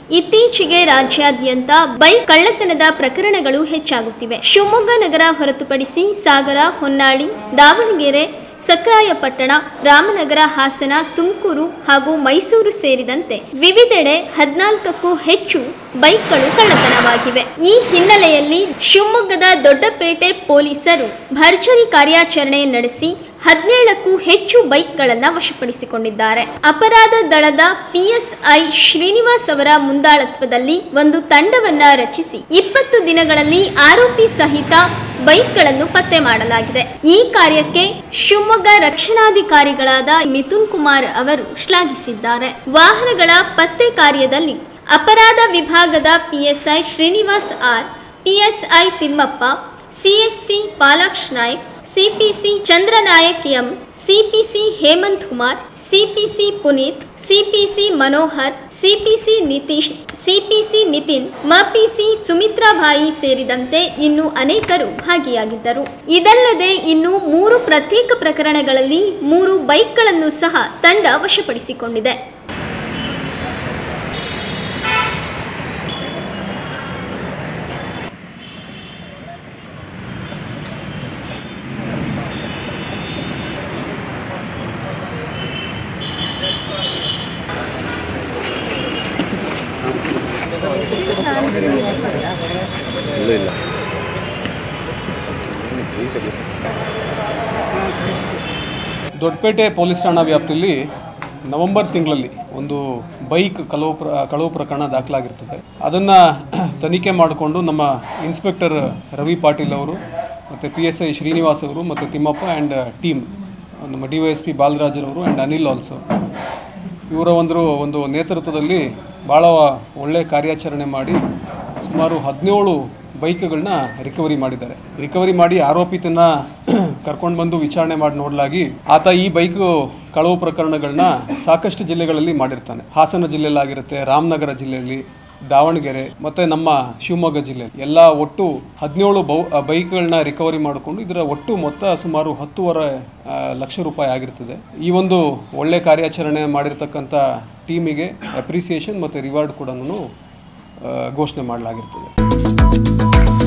ಇತ್ತೀಚೆಗೆ ರಾಜ್ಯಾದ್ಯಂತ ಬೈಕ್ ಕಳ್ಳತನದ ಪ್ರಕರಣಗಳು ಹೆಚ್ಚಾಗುತ್ತಿವೆ ಶಿವಮೊಗ್ಗ ನಗರ ಹೊರತುಪಡಿಸಿ ಸಾಗರ ಹೊನ್ನಾಳಿ ದಾವಣಗೆರೆ ಸಕ್ರಾಯಪಟ್ಟಣ ರಾಮನಗರ ಹಾಸನ ತುಮಕೂರು ಹಾಗೂ ಮೈಸೂರು ಸೇರಿದಂತೆ ವಿವಿಧೆಡೆ ಹದಿನಾಲ್ಕಕ್ಕೂ ಹೆಚ್ಚು ಬೈಕ್ಗಳು ಕಳ್ಳತನವಾಗಿವೆ ಈ ಹಿನ್ನೆಲೆಯಲ್ಲಿ ಶಿವಮೊಗ್ಗದ ದೊಡ್ಡಪೇಟೆ ಪೊಲೀಸರು ಭರ್ಜರಿ ಕಾರ್ಯಾಚರಣೆ ನಡೆಸಿ ಹದಿನೇಳಕ್ಕೂ ಹೆಚ್ಚು ಬೈಕ್ಗಳನ್ನು ವಶಪಡಿಸಿಕೊಂಡಿದ್ದಾರೆ ಅಪರಾಧ ದಳದ ಪಿಎಸ್ಐ ಶ್ರೀನಿವಾಸ್ ಅವರ ಮುಂದಾಳತ್ವದಲ್ಲಿ ಒಂದು ತಂಡವನ್ನ ರಚಿಸಿ ಇಪ್ಪತ್ತು ದಿನಗಳಲ್ಲಿ ಆರೋಪಿ ಸಹಿತ ಬೈಕ್ಗಳನ್ನು ಪತ್ತೆ ಮಾಡಲಾಗಿದೆ ಈ ಕಾರ್ಯಕ್ಕೆ ಶಿವಮೊಗ್ಗ ರಕ್ಷಣಾಧಿಕಾರಿಗಳಾದ ಮಿಥುನ್ ಕುಮಾರ್ ಅವರು ಶ್ಲಾಘಿಸಿದ್ದಾರೆ ವಾಹನಗಳ ಪತ್ತೆ ಕಾರ್ಯದಲ್ಲಿ ಅಪರಾಧ ವಿಭಾಗದ PSI Srinivas R PSI Thimmappa CSC Palaksh Naik CPC Chandranayak M CPC Hemanth Kumar CPC Puneeth CPC Manohar CPC Nitish CPC Nitin ಮಪಿಸಿ ಸುಮಿತ್ರಾಬಾಯಿ ಸೇರಿದಂತೆ ಇನ್ನು ಅನೇಕರು ಭಾಗಿಯಾಗಿದ್ದರು ಇದಲ್ಲದೆ ಇನ್ನು ಮೂರು ಪ್ರತ್ಯೇಕ ಪ್ರಕರಣಗಳಲ್ಲಿ ಮೂರು ಬೈಕ್ಗಳನ್ನು ಸಹ ತಂಡ ವಶಪಡಿಸಿಕೊಂಡಿದೆ ಇಲ್ಲ ಇಲ್ಲ ದೊಡ್ಡಪೇಟೆ ಪೊಲೀಸ್ ಠಾಣಾ ವ್ಯಾಪ್ತಿಯಲ್ಲಿ ನವೆಂಬರ್ ತಿಂಗಳಲ್ಲಿ ಒಂದು ಬೈಕ್ ಕಳವು ಪ್ರ ಕಳವು ಪ್ರಕರಣ ದಾಖಲಾಗಿರ್ತದೆ ಅದನ್ನು ತನಿಖೆ ಮಾಡಿಕೊಂಡು ನಮ್ಮ ಇನ್ಸ್ಪೆಕ್ಟರ್ ರವಿ ಪಾಟೀಲ್ ಅವರು ಮತ್ತು ಪಿ ಎಸ್ ಐ ಶ್ರೀನಿವಾಸ್ ಅವರು ಮತ್ತು ತಿಮ್ಮಪ್ಪ ಆ್ಯಂಡ್ ಟೀಮ್ ನಮ್ಮ ಡಿ ವೈ ಎಸ್ ಪಿ ಬಾಲರಾಜರವರು ಆ್ಯಂಡ್ ಅನಿಲ್ ಆಲ್ಸೋ ಇವರ ಒಂದು ಒಂದು ನೇತೃತ್ವದಲ್ಲಿ ಭಾಳ ಒಳ್ಳೆಯ ಕಾರ್ಯಾಚರಣೆ ಮಾಡಿ ಸುಮಾರು ಹದಿನೇಳು ಬೈಕ್ಗಳನ್ನ ರಿಕವರಿ ಮಾಡಿದ್ದಾರೆ ರಿಕವರಿ ಮಾಡಿ ಆರೋಪಿತನ ಕರ್ಕೊಂಡು ಬಂದು ವಿಚಾರಣೆ ಮಾಡಿ ನೋಡಲಾಗಿ ಆತ ಈ ಬೈಕ್ ಕಳವು ಪ್ರಕರಣಗಳನ್ನ ಸಾಕಷ್ಟು ಜಿಲ್ಲೆಗಳಲ್ಲಿ ಮಾಡಿರ್ತಾನೆ ಹಾಸನ ಜಿಲ್ಲೆಯಲ್ಲಾಗಿರುತ್ತೆ ರಾಮನಗರ ಜಿಲ್ಲೆಯಲ್ಲಿ ದಾವಣಗೆರೆ ಮತ್ತು ನಮ್ಮ ಶಿವಮೊಗ್ಗ ಜಿಲ್ಲೆ ಎಲ್ಲ ಒಟ್ಟು ಹದಿನೇಳು ಬೌ ಬೈಕ್ಗಳನ್ನ ರಿಕವರಿ ಮಾಡಿಕೊಂಡು ಇದರ ಒಟ್ಟು ಮೊತ್ತ ಸುಮಾರು ಹತ್ತೂವರೆ ಆ, ಲಕ್ಷ ರೂಪಾಯಿ ಆಗಿರ್ತದೆ ಈ ಒಂದು ಒಳ್ಳೆ ಕಾರ್ಯಾಚರಣೆ ಮಾಡಿರ್ತಕ್ಕಂಥ ಟೀಮಿಗೆ ಅಪ್ರಿಸಿಯೇಷನ್ ಮತ್ತು ರಿವಾರ್ಡ್ ಕೂಡ ಘೋಷಣೆ ಮಾಡಲಾಗಿರ್ತದೆ